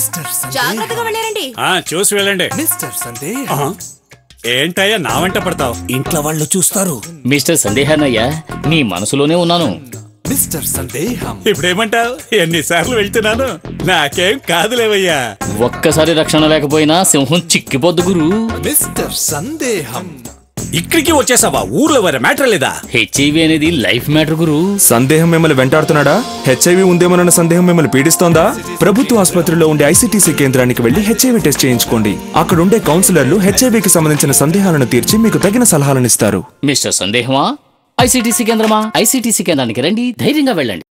mister జాగ్రత్తగా వెళ్ళారండి ఆ చూసి వెళ్ళండి మిస్టర్ సందేహ్ ఆ, ఏంటయ్యా నా వెంట పడతావు ఇంట్లో వాళ్ళు చూస్తారు మిస్టర్ సందేహాన్నయ్యా నీ మనసులోనే ఉన్నాను మిస్టర్ సందేహం ఇప్పుడేమంటావు ఎన్నిసార్లు వెళ్తున్నాను నాకేం కాదులేవయ్యా ఒక్కసారి రక్షణ లేకపోయినా సింహం చిక్కిపోద్దు గురు మిస్టర్ సందేహం ఇక్కడికి వచ్చేసావా ఊర్లో వేరే మ్యాటర్ లేదా హెచ్ఐవి అనేది లైఫ్ మ్యాటర్ గురు సందేహం మిమ్మల్ని వెంటాడుతున్నాడా హెచ్ఐవి ఉందేమోనన్న సందేహం మిమ్మల్ని పీడిస్తోందా ప్రభుత్వ ఆసుపత్రిలో ఉండే ఐసీటీసీ కేంద్రానికి వెళ్లి హెచ్ఐవి టెస్ట్ చేయించుకోండి అక్కడ ఉండే కౌన్సిలర్లు హెచ్ఐవికి సంబంధించిన సందేహాలను తీర్చి మీకు తగిన సలహాలను ఇస్తారు మిస్టర్ సందేహమా ఐసీటీసీ కేంద్రమా ఐసీటీసీ కేంద్రానికి రండి ధైర్యంగా వెళ్ళండి